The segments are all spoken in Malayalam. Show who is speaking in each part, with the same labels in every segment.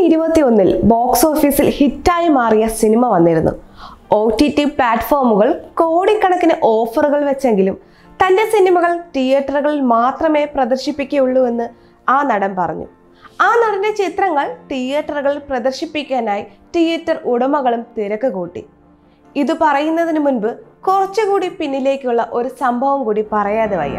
Speaker 1: ഇരുപത്തി ഒന്നിൽ ബോക്സ് ഓഫീസിൽ ഹിറ്റായി മാറിയ സിനിമ വന്നിരുന്നു ഒ ടി ടി പ്ലാറ്റ്ഫോമുകൾ കോടിക്കണക്കിന് ഓഫറുകൾ വെച്ചെങ്കിലും തന്റെ സിനിമകൾ തിയേറ്ററുകളിൽ മാത്രമേ പ്രദർശിപ്പിക്കുകയുള്ളൂ എന്ന് ആ നടൻ പറഞ്ഞു ആ നടന്റെ ചിത്രങ്ങൾ തിയേറ്ററുകളിൽ പ്രദർശിപ്പിക്കാനായി തിയേറ്റർ ഉടമകളും തിരക്ക് കൂട്ടി ഇത് പറയുന്നതിന് മുൻപ് കുറച്ചുകൂടി പിന്നിലേക്കുള്ള ഒരു സംഭവം കൂടി പറയാതെ വയ്യ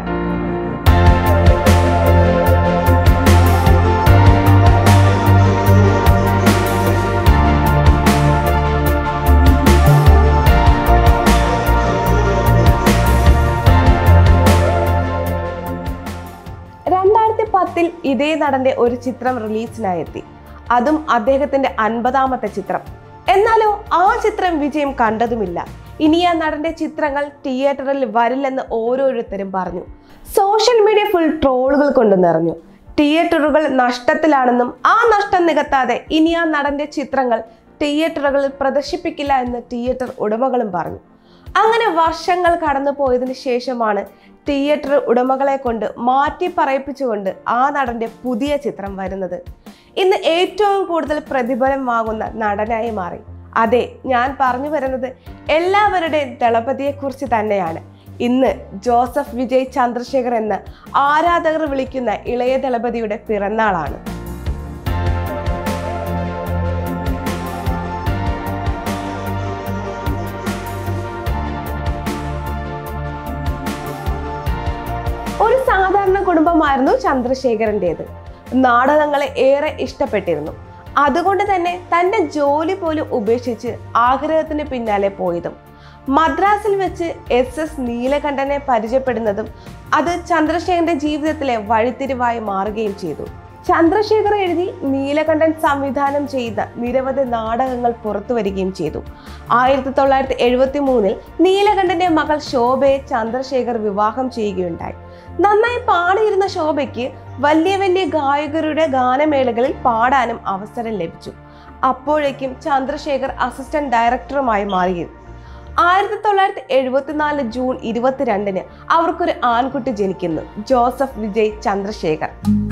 Speaker 1: രണ്ടായിരത്തി പത്തിൽ ഇതേ നടന്റെ ഒരു ചിത്രം റിലീസിനായി എത്തി അതും അദ്ദേഹത്തിന്റെ അൻപതാമത്തെ ചിത്രം എന്നാലോ ആ ചിത്രം വിജയം കണ്ടതുമില്ല ഇനി ആ നടന്റെ ചിത്രങ്ങൾ തിയേറ്ററിൽ വരില്ലെന്ന് ഓരോരുത്തരും പറഞ്ഞു സോഷ്യൽ മീഡിയ ഫുൾ ട്രോളുകൾ കൊണ്ട് നിറഞ്ഞു തിയേറ്ററുകൾ നഷ്ടത്തിലാണെന്നും ആ നഷ്ടം നികത്താതെ ഇനി ആ നടന്റെ ചിത്രങ്ങൾ തിയേറ്ററുകളിൽ പ്രദർശിപ്പിക്കില്ല എന്ന് തിയേറ്റർ ഉടമകളും പറഞ്ഞു അങ്ങനെ വർഷങ്ങൾ കടന്നു പോയതിനു ശേഷമാണ് തിയേറ്റർ ഉടമകളെ കൊണ്ട് മാറ്റി പറയിപ്പിച്ചുകൊണ്ട് ആ നടന്റെ പുതിയ ചിത്രം വരുന്നത് ഇന്ന് ഏറ്റവും കൂടുതൽ പ്രതിഫലം വാങ്ങുന്ന നടനായി മാറി അതെ ഞാൻ പറഞ്ഞു വരുന്നത് എല്ലാവരുടെയും ദളപതിയെക്കുറിച്ച് തന്നെയാണ് ഇന്ന് ജോസഫ് വിജയ് ചന്ദ്രശേഖർ എന്ന് ആരാധകർ വിളിക്കുന്ന ഇളയ ദളപതിയുടെ പിറന്നാളാണ് ഒരു സാധാരണ കുടുംബമായിരുന്നു ചന്ദ്രശേഖരൻ്റെത് നാടകങ്ങളെ ഏറെ ഇഷ്ടപ്പെട്ടിരുന്നു അതുകൊണ്ട് തന്നെ തന്റെ ജോലി പോലും ഉപേക്ഷിച്ച് ആഗ്രഹത്തിന് പിന്നാലെ പോയതും മദ്രാസിൽ വെച്ച് എസ് എസ് നീലകണ്ഠനെ പരിചയപ്പെടുന്നതും അത് ചന്ദ്രശേഖരന്റെ ജീവിതത്തിലെ വഴിത്തിരിവായി മാറുകയും ചെയ്തു ചന്ദ്രശേഖർ എഴുതി നീലകണ്ഠൻ സംവിധാനം ചെയ്ത നിരവധി നാടകങ്ങൾ പുറത്തു വരികയും ചെയ്തു ആയിരത്തി തൊള്ളായിരത്തി എഴുപത്തി മൂന്നിൽ നീലകണ്ഠന്റെ മകൾ ശോഭയെ ചന്ദ്രശേഖർ വിവാഹം ചെയ്യുകയുണ്ടായി നന്നായി പാടിയിരുന്ന ശോഭയ്ക്ക് വലിയ വലിയ ഗായകരുടെ ഗാനമേളകളിൽ പാടാനും അവസരം ലഭിച്ചു അപ്പോഴേക്കും ചന്ദ്രശേഖർ അസിസ്റ്റന്റ് ഡയറക്ടറുമായി മാറിയിരുന്നു ആയിരത്തി തൊള്ളായിരത്തി എഴുപത്തിനാല് ജൂൺ ഇരുപത്തിരണ്ടിന് അവർക്കൊരു ആൺകുട്ടി ജനിക്കുന്നു ജോസഫ് വിജയ് ചന്ദ്രശേഖർ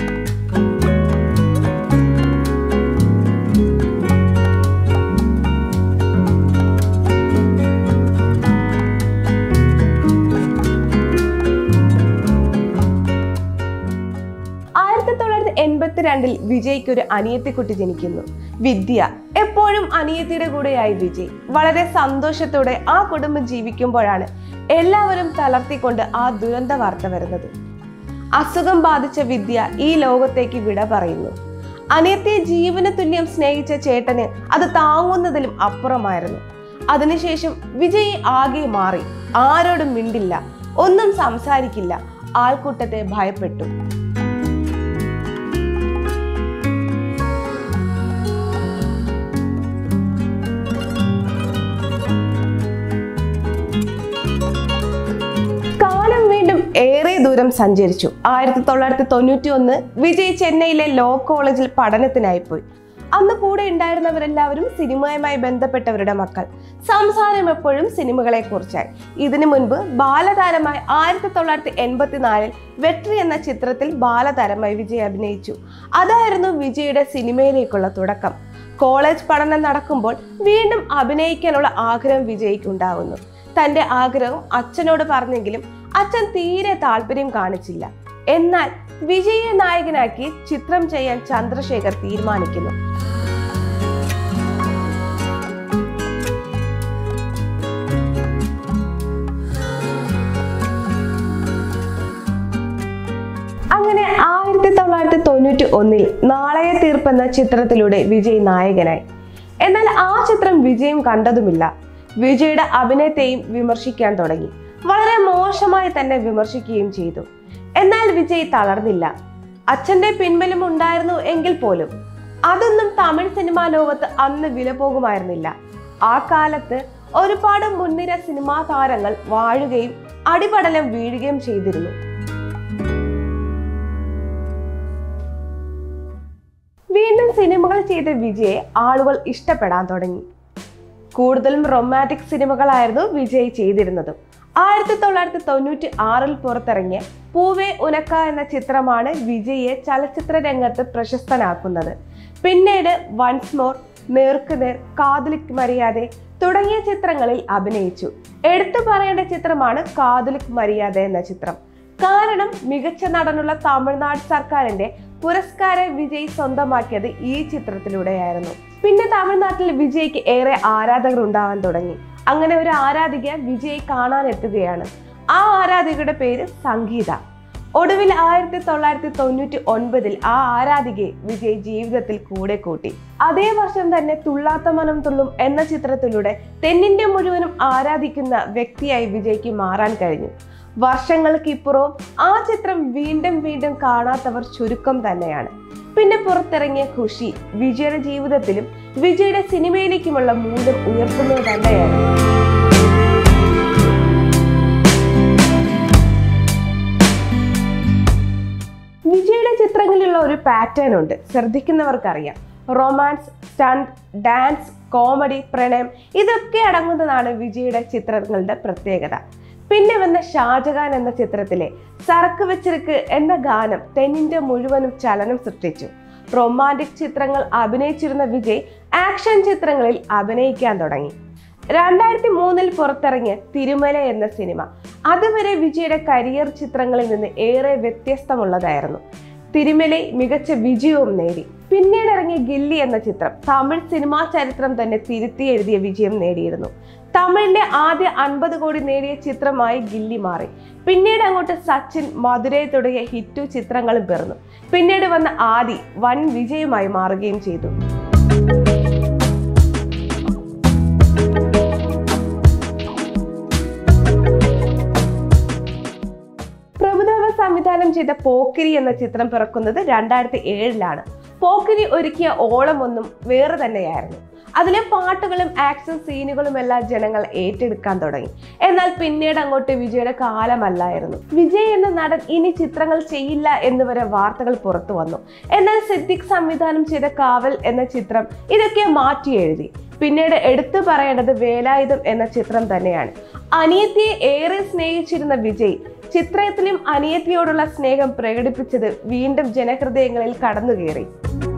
Speaker 1: ആയിരത്തി തൊള്ളായിരത്തി എൺപത്തിരണ്ടിൽ വിജയ്ക്ക് ഒരു അനിയത്തിക്കുട്ടി ജനിക്കുന്നു വിദ്യ എപ്പോഴും അനിയത്തിയുടെ കൂടെയായി വിജയ് വളരെ സന്തോഷത്തോടെ ആ കുടുംബം ജീവിക്കുമ്പോഴാണ് എല്ലാവരും തളർത്തിക്കൊണ്ട് ആ ദുരന്ത വാർത്ത വരുന്നത് അസുഖം ബാധിച്ച വിദ്യ ഈ ലോകത്തേക്ക് വിട പറയുന്നു അനിയത്തിയെ ജീവന തുല്യം സ്നേഹിച്ച ചേട്ടന് അത് താങ്ങുന്നതിലും അപ്പുറമായിരുന്നു അതിനുശേഷം വിജയ് ആകെ മാറി ആരോടും മിണ്ടില്ല ഒന്നും സംസാരിക്കില്ല ആൾക്കൂട്ടത്തെ ഭയപ്പെട്ടു കാലം വീണ്ടും ഏറെ ദൂരം സഞ്ചരിച്ചു ആയിരത്തി തൊള്ളായിരത്തി തൊണ്ണൂറ്റി ഒന്ന് വിജയ് ചെന്നൈയിലെ ലോ കോളേജിൽ പഠനത്തിനായി പോയി അന്ന് കൂടെ ഉണ്ടായിരുന്നവരെല്ലാവരും സിനിമയുമായി ബന്ധപ്പെട്ടവരുടെ മക്കൾ സംസാരം എപ്പോഴും സിനിമകളെ കുറിച്ചായി ഇതിനു മുൻപ് ബാലതാരമായി ആയിരത്തി തൊള്ളായിരത്തി എൺപത്തിനാലിൽ വെട്രി എന്ന ചിത്രത്തിൽ ബാലതാരമായി വിജയ് അഭിനയിച്ചു അതായിരുന്നു വിജയുടെ സിനിമയിലേക്കുള്ള തുടക്കം കോളേജ് പഠനം നടക്കുമ്പോൾ വീണ്ടും അഭിനയിക്കാനുള്ള ആഗ്രഹം വിജയ്ക്ക് ഉണ്ടാകുന്നു തന്റെ ആഗ്രഹം അച്ഛനോട് പറഞ്ഞെങ്കിലും അച്ഛൻ തീരെ താല്പര്യം കാണിച്ചില്ല എന്നാൽ വിജയെ നായകനാക്കി ചിത്രം ചെയ്യാൻ ചന്ദ്രശേഖർ തീരുമാനിക്കുന്നു അങ്ങനെ ആയിരത്തി തൊള്ളായിരത്തി തൊണ്ണൂറ്റി ഒന്നിൽ നാളെ തീർപ്പെന്ന ചിത്രത്തിലൂടെ വിജയ് നായകനായി എന്നാൽ ആ ചിത്രം വിജയം കണ്ടതുമില്ല വിജയുടെ അഭിനയത്തെയും വിമർശിക്കാൻ തുടങ്ങി വളരെ മോശമായി തന്നെ വിമർശിക്കുകയും ചെയ്തു എന്നാൽ വിജയ് തളർന്നില്ല അച്ഛന്റെ പിൻബലം ഉണ്ടായിരുന്നു എങ്കിൽ പോലും അതൊന്നും തമിഴ് സിനിമാ ലോകത്ത് അന്ന് വില പോകുമായിരുന്നില്ല ആ കാലത്ത് ഒരുപാട് മുൻനിര സിനിമാ താരങ്ങൾ വാഴുകയും അടിപടലം വീഴുകയും ചെയ്തിരുന്നു വീണ്ടും സിനിമകൾ ചെയ്ത വിജയെ ആളുകൾ ഇഷ്ടപ്പെടാൻ തുടങ്ങി കൂടുതലും റൊമാൻറ്റിക് സിനിമകളായിരുന്നു വിജയ് ചെയ്തിരുന്നത് ആയിരത്തി തൊള്ളായിരത്തി തൊണ്ണൂറ്റി ആറിൽ പുറത്തിറങ്ങിയ പൂവേ ഉനക്ക എന്ന ചിത്രമാണ് വിജയെ ചലച്ചിത്ര രംഗത്ത് പ്രശസ്തനാക്കുന്നത് പിന്നീട് വൺസ് മോർ നേർക്കുനേർ കാതലിക് മര്യാദ തുടങ്ങിയ ചിത്രങ്ങളിൽ അഭിനയിച്ചു എടുത്തു പറയേണ്ട ചിത്രമാണ് കാതലിക് മര്യാദ എന്ന ചിത്രം കാരണം മികച്ച നടനുള്ള തമിഴ്നാട് സർക്കാരിന്റെ പുരസ്കാരം വിജയ് സ്വന്തമാക്കിയത് ഈ ചിത്രത്തിലൂടെയായിരുന്നു പിന്നെ തമിഴ്നാട്ടിൽ വിജയ്ക്ക് ഏറെ ആരാധകർ ഉണ്ടാവാൻ തുടങ്ങി അങ്ങനെ ഒരു ആരാധിക വിജയ് കാണാൻ എത്തുകയാണ് ആ ആരാധികയുടെ പേര് സംഗീത ഒടുവിൽ ആയിരത്തി തൊള്ളായിരത്തി തൊണ്ണൂറ്റി ഒൻപതിൽ ആ ആരാധികയെ വിജയ് ജീവിതത്തിൽ കൂടെ കൂട്ടി അതേ വർഷം തന്നെ തുള്ളാത്ത മനം തുള്ളും എന്ന ചിത്രത്തിലൂടെ തെന്നിന്ത്യ മുഴുവനും ആരാധിക്കുന്ന വ്യക്തിയായി വിജയ്ക്ക് മാറാൻ കഴിഞ്ഞു വർഷങ്ങൾക്ക് ഇപ്പുറവും ആ ചിത്രം വീണ്ടും വീണ്ടും കാണാത്തവർ ചുരുക്കം തന്നെയാണ് പിന്നെ പുറത്തിറങ്ങിയ ഖുഷി വിജയുടെ ജീവിതത്തിലും വിജയുടെ സിനിമയിലേക്കുമുള്ള മൂല്യം ഉയർത്തുന്നത് തന്നെയാണ് വിജയുടെ ചിത്രങ്ങളിലുള്ള ഒരു പാറ്റേൺ ഉണ്ട് ശ്രദ്ധിക്കുന്നവർക്കറിയാം റൊമാൻസ് സ്റ്റണ്ട് ഡാൻസ് കോമഡി പ്രണയം ഇതൊക്കെ അടങ്ങുന്നതാണ് വിജയുടെ ചിത്രങ്ങളുടെ പ്രത്യേകത പിന്നെ വന്ന ഷാജഹാൻ എന്ന ചിത്രത്തിലെ സറക്ക് വെച്ചിരിക്ക് എന്ന ഗാനം തെന്നിന്ത്യ മുഴുവനും ചലനം സൃഷ്ടിച്ചു റൊമാൻറ്റിക് ചിത്രങ്ങൾ അഭിനയിച്ചിരുന്ന വിജയ് ആക്ഷൻ ചിത്രങ്ങളിൽ അഭിനയിക്കാൻ തുടങ്ങി രണ്ടായിരത്തി മൂന്നിൽ പുറത്തിറങ്ങിയ തിരുമല എന്ന സിനിമ അതുവരെ വിജയുടെ കരിയർ ചിത്രങ്ങളിൽ നിന്ന് ഏറെ വ്യത്യസ്തമുള്ളതായിരുന്നു തിരുമല മികച്ച വിജയവും നേടി പിന്നീട് ഇറങ്ങിയ ഗില്ലി എന്ന ചിത്രം തമിഴ് സിനിമാ ചരിത്രം തന്നെ തിരുത്തി എഴുതിയ വിജയം നേടിയിരുന്നു തമിഴിലെ ആദ്യ അൻപത് കോടി നേടിയ ചിത്രമായി ഗില്ലി മാറി പിന്നീട് അങ്ങോട്ട് സച്ചിൻ മധുരൈ തുടങ്ങിയ ഹിറ്റു ചിത്രങ്ങളും പിറന്നു പിന്നീട് വന്ന ആദി വൻ വിജയമായി മാറുകയും ചെയ്തു പ്രഭുദേവ സംവിധാനം ചെയ്ത പോക്കിരി എന്ന ചിത്രം പിറക്കുന്നത് രണ്ടായിരത്തി ഏഴിലാണ് പോക്കിരി ഒരുക്കിയ ഓളം ഒന്നും വേറെ തന്നെയായിരുന്നു അതിലെ പാട്ടുകളും ആക്ഷൻ സീനുകളും എല്ലാം ജനങ്ങൾ ഏറ്റെടുക്കാൻ തുടങ്ങി എന്നാൽ പിന്നീട് അങ്ങോട്ട് വിജയുടെ കാലമല്ലായിരുന്നു വിജയ് എന്ന നടൻ ഇനി ചിത്രങ്ങൾ ചെയ്യില്ല എന്ന് വരെ വാർത്തകൾ പുറത്തു വന്നു എന്നാൽ സിദ്ദിഖ് സംവിധാനം ചെയ്ത കാവൽ എന്ന ചിത്രം ഇതൊക്കെ മാറ്റി എഴുതി പിന്നീട് എടുത്തു പറയേണ്ടത് വേലായുധം എന്ന ചിത്രം തന്നെയാണ് അനിയത്തിയെ ഏറെ സ്നേഹിച്ചിരുന്ന വിജയ് ചിത്രത്തിലും അനിയത്തിയോടുള്ള സ്നേഹം പ്രകടിപ്പിച്ചത് വീണ്ടും ജനഹൃദയങ്ങളിൽ കടന്നുകയറി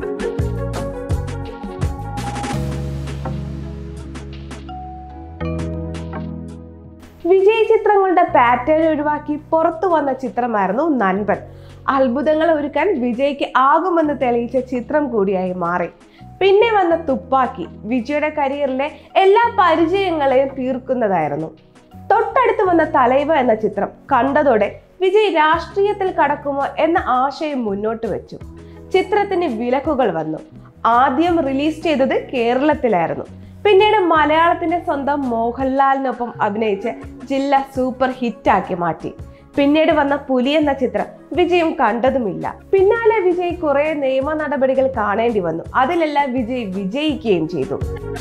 Speaker 1: വിജയ് ചിത്രങ്ങളുടെ പാറ്റേൺ ഒഴിവാക്കി പുറത്തു വന്ന ചിത്രമായിരുന്നു നൻപൻ അത്ഭുതങ്ങൾ ഒരുക്കാൻ വിജയ്ക്ക് ആകുമെന്ന് തെളിയിച്ച ചിത്രം കൂടിയായി മാറി പിന്നെ വന്ന തുപ്പാക്കി വിജയുടെ കരിയറിലെ എല്ലാ പരിചയങ്ങളെയും തീർക്കുന്നതായിരുന്നു തൊട്ടടുത്ത് വന്ന തലൈവ എന്ന ചിത്രം കണ്ടതോടെ വിജയ് രാഷ്ട്രീയത്തിൽ കടക്കുമോ എന്ന ആശയം മുന്നോട്ട് വെച്ചു ചിത്രത്തിന് വിലക്കുകൾ വന്നു ആദ്യം റിലീസ് ചെയ്തത് കേരളത്തിലായിരുന്നു പിന്നീട് മലയാളത്തിന്റെ സ്വന്തം മോഹൻലാലിനൊപ്പം അഭിനയിച്ച് ജില്ല സൂപ്പർ ഹിറ്റാക്കി മാറ്റി പിന്നീട് വന്ന പുലി എന്ന ചിത്രം വിജയം കണ്ടതുമില്ല പിന്നാലെ വിജയ് കുറെ നിയമ നടപടികൾ കാണേണ്ടി വന്നു അതിലെല്ലാം വിജയ് വിജയിക്കുകയും ചെയ്തു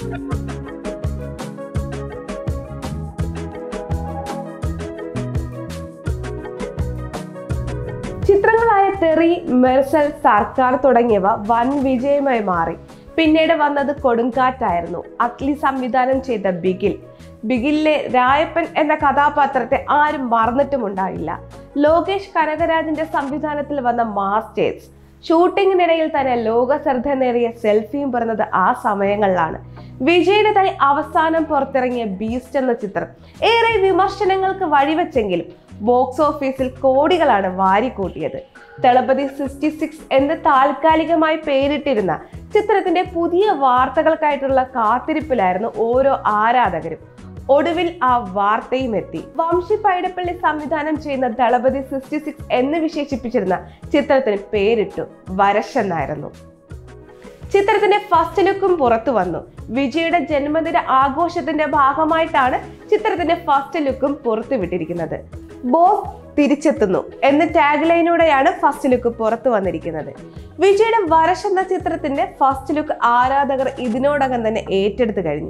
Speaker 1: ചിത്രങ്ങളായ തെറി മെർസൽ സർക്കാർ തുടങ്ങിയവ വൻ വിജയമായി മാറി പിന്നീട് വന്നത് കൊടുങ്കാറ്റായിരുന്നു അറ്റ്ലി സംവിധാനം ചെയ്ത ബിഗിൽ ബിഗിലിലെ രായപ്പൻ എന്ന കഥാപാത്രത്തെ ആരും മറന്നിട്ടുമുണ്ടായില്ല ലോകേഷ് കനകരാജിന്റെ സംവിധാനത്തിൽ വന്ന മാസ്റ്റേഴ്സ് ഷൂട്ടിങ്ങിനിടയിൽ തന്നെ ലോക ശ്രദ്ധ നേടിയ സെൽഫിയും പിറന്നത് ആ സമയങ്ങളിലാണ് വിജയുടേതായി അവസാനം പുറത്തിറങ്ങിയ ബീസ്റ്റ് എന്ന ചിത്രം ഏറെ വിമർശനങ്ങൾക്ക് വഴിവെച്ചെങ്കിലും ബോക്സ് ഓഫീസിൽ കോടികളാണ് വാരിക്കൂട്ടിയത് ദളപതി സിക്സ്റ്റി സിക്സ് എന്ന് താൽക്കാലികമായി പേരിട്ടിരുന്ന ചിത്രത്തിന്റെ പുതിയ വാർത്തകൾക്കായിട്ടുള്ള കാത്തിരിപ്പിലായിരുന്നു ഓരോ ആരാധകരും ഒടുവിൽ ആ വാർത്തയും എത്തി വംശി പൈഡപ്പള്ളി സംവിധാനം ചെയ്യുന്ന ദളപതി സിക്സ്റ്റി സിക്സ് എന്ന് വിശേഷിപ്പിച്ചിരുന്ന ചിത്രത്തിന് പേരിട്ടു വരശ് എന്നായിരുന്നു ചിത്രത്തിന്റെ ഫസ്റ്റ് ലുക്കും പുറത്തു വന്നു വിജയുടെ ജന്മദിന ആഘോഷത്തിന്റെ ഭാഗമായിട്ടാണ് ചിത്രത്തിന്റെ ഫസ്റ്റ് ലുക്കും പുറത്തുവിട്ടിരിക്കുന്നത് ബോസ് തിരിച്ചെത്തുന്നു എന്ന ടാഗ് ലൈനോടെയാണ് ഫസ്റ്റ് ലുക്ക് പുറത്തു വന്നിരിക്കുന്നത് വിജയുടെ വരശ് എന്ന ചിത്രത്തിന്റെ ഫസ്റ്റ് ലുക്ക് ആരാധകർ ഇതിനോടകം തന്നെ ഏറ്റെടുത്തു കഴിഞ്ഞു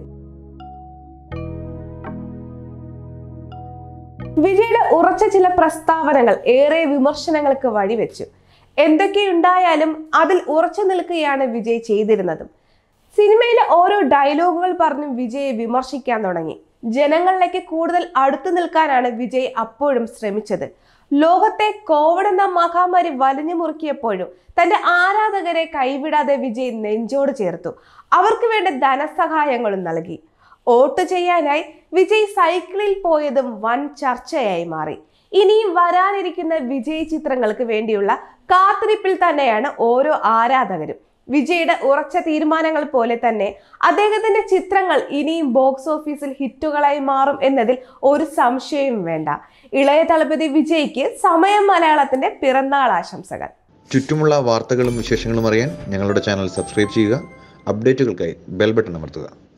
Speaker 1: വിജയുടെ ഉറച്ച ചില പ്രസ്താവനകൾ ഏറെ വിമർശനങ്ങൾക്ക് വഴിവെച്ചു എന്തൊക്കെയുണ്ടായാലും അതിൽ ഉറച്ചു നിൽക്കുകയാണ് വിജയ് ചെയ്തിരുന്നതും സിനിമയിലെ ഓരോ ഡയലോഗുകൾ പറഞ്ഞും വിജയെ വിമർശിക്കാൻ തുടങ്ങി ജനങ്ങളിലേക്ക് കൂടുതൽ അടുത്തു നിൽക്കാനാണ് വിജയ് അപ്പോഴും ശ്രമിച്ചത് ലോകത്തെ കോവിഡ് എന്ന മഹാമാരി വലിഞ്ഞു മുറുക്കിയപ്പോഴും തന്റെ ആരാധകരെ കൈവിടാതെ വിജയ് നെഞ്ചോട് ചേർത്തു അവർക്ക് വേണ്ട ധനസഹായങ്ങളും നൽകി വോട്ട് ചെയ്യാനായി വിജയ് സൈക്കിളിൽ പോയതും വൻ ചർച്ചയായി മാറി ഇനിയും വരാനിരിക്കുന്ന വിജയ് ചിത്രങ്ങൾക്ക് വേണ്ടിയുള്ള കാത്തിരിപ്പിൽ തന്നെയാണ് ഓരോ ആരാധകരും വിജയുടെ ഉറച്ച തീരുമാനങ്ങൾ പോലെ തന്നെ അദ്ദേഹത്തിന്റെ ചിത്രങ്ങൾ ഇനിയും ബോക്സ് ഓഫീസിൽ ഹിറ്റുകളായി മാറും എന്നതിൽ ഒരു സംശയവും വേണ്ട ഇളയ തളപതി വിജയ്ക്ക് സമയം മലയാളത്തിന്റെ പിറന്നാൾ ആശംസകൾ
Speaker 2: ചുറ്റുമുള്ള വാർത്തകളും വിശേഷങ്ങളും അറിയാൻ ഞങ്ങളുടെ ചാനൽ സബ്സ്ക്രൈബ് ചെയ്യുക അപ്ഡേറ്റുകൾക്കായി ബെൽ ബട്ടൺ അമർത്തുക